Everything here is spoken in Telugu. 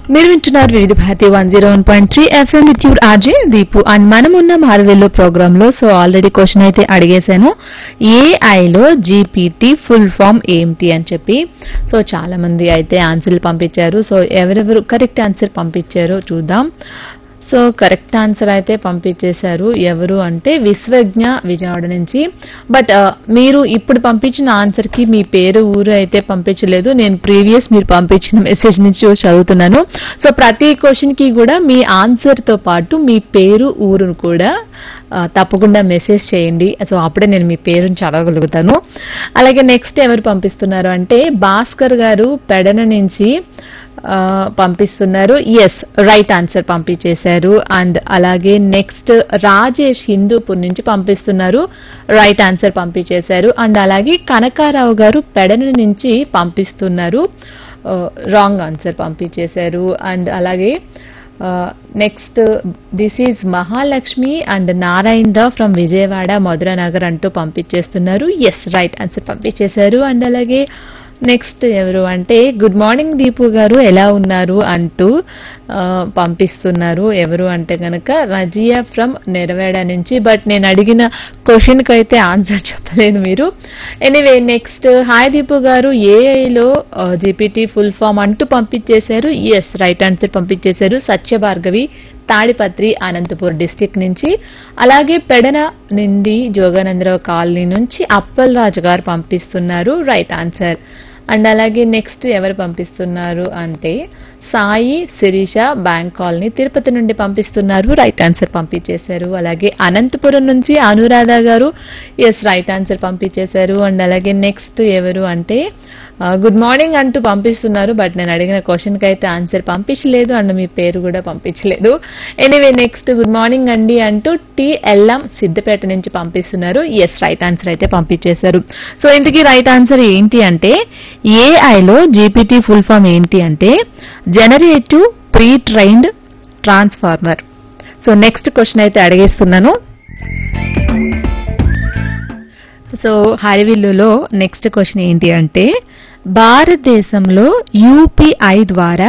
మీరు వింటున్నారు Vividh Bharati one zero one point three FM with your RJ Deepu and మనం ఉన్న మార్వెల్లో ప్రోగ్రామ్ లో సో ఆల్రెడీ క్వశ్చన్ అయితే అడిగేశాను ఏఐలో జీపీటీ ఫుల్ ఫామ్ ఏంటి అని చెప్పి సో చాలా మంది అయితే ఆన్సర్లు పంపించారు సో ఎవరెవరు కరెక్ట్ ఆన్సర్ పంపించారో చూద్దాం సో కరెక్ట్ ఆన్సర్ అయితే పంపించేశారు ఎవరు అంటే విశ్వజ్ఞ విజయవాడ నుంచి బట్ మీరు ఇప్పుడు పంపించిన ఆన్సర్ కి మీ పేరు ఊరు అయితే పంపించలేదు నేను ప్రీవియస్ మీరు పంపించిన మెసేజ్ నుంచి చదువుతున్నాను సో ప్రతి క్వశ్చన్ కి కూడా మీ ఆన్సర్ తో పాటు మీ పేరు ఊరును కూడా ఆ, తప్పకుండా మెసేజ్ చేయండి సో అప్పుడే నేను మీ పేరుని చదవగలుగుతాను అలాగే నెక్స్ట్ ఎవరు పంపిస్తున్నారు అంటే భాస్కర్ గారు పెడన నుంచి ఆ, పంపిస్తున్నారు ఎస్ రైట్ ఆన్సర్ పంపించేశారు అండ్ అలాగే నెక్స్ట్ రాజేష్ హిందూపూర్ నుంచి పంపిస్తున్నారు రైట్ ఆన్సర్ పంపించేశారు అండ్ అలాగే కనకారావు గారు పెడన నుంచి పంపిస్తున్నారు రాంగ్ ఆన్సర్ పంపించేశారు అండ్ అలాగే next this is Mahalakshmi and Narayana Rao from Vijayawada Madhuranagar అంటూ పంపించేస్తున్నారు ఎస్ రైట్ ఆన్సర్ పంపించేశారు అండ్ అలాగే నెక్స్ట్ ఎవరు అంటే గుడ్ మార్నింగ్ దీపు గారు ఎలా ఉన్నారు అంటూ ఆ, పంపిస్తున్నారు ఎవరు అంటే కనుక రజియా ఫ్రమ్ నెరవేడ నుంచి బట్ నేను అడిగిన క్వశ్చన్కి అయితే ఆన్సర్ చెప్పలేను మీరు ఎనీవే నెక్స్ట్ హాయ్ దీపు గారు ఏఐలో జీపీటీ ఫుల్ ఫామ్ అంటూ పంపించేశారు ఎస్ రైట్ ఆన్సర్ పంపించేశారు సత్యభార్గవి తాడిపత్రి అనంతపూర్ డిస్టిక్ నుంచి అలాగే పెడన నుండి జోగానందరావు కాలనీ నుంచి అప్పల్ రాజు గారు పంపిస్తున్నారు రైట్ ఆన్సర్ అండ్ అలాగే నెక్స్ట్ ఎవరు పంపిస్తున్నారు అంటే సాయి శిరీష బ్యాంక్ కాలనీ తిరుపతి నుండి పంపిస్తున్నారు రైట్ ఆన్సర్ పంపించేశారు అలాగే అనంతపురం నుంచి అనురాధ గారు ఎస్ రైట్ ఆన్సర్ పంపించేశారు అండ్ అలాగే నెక్స్ట్ ఎవరు అంటే గుడ్ మార్నింగ్ అంటూ పంపిస్తున్నారు బట్ నేను అడిగిన క్వశ్చన్ కి అయితే ఆన్సర్ పంపించలేదు అండ్ మీ పేరు కూడా పంపించలేదు ఎనీవే నెక్స్ట్ గుడ్ మార్నింగ్ అండి అంటూ టిఎల్ఎం సిద్దిపేట నుంచి పంపిస్తున్నారు ఎస్ రైట్ ఆన్సర్ అయితే పంపించేశారు సో ఇంతకీ రైట్ ఆన్సర్ ఏంటి అంటే ఏఐలో జీపీటీ ఫుల్ ఫామ్ ఏంటి అంటే generative pre trained transformer so next question అయితే అడిగేస్తున్నాను సో హరివిల్లులో నెక్స్ట్ క్వశ్చన్ ఏంటి అంటే భారతదేశంలో యూపీఐ ద్వారా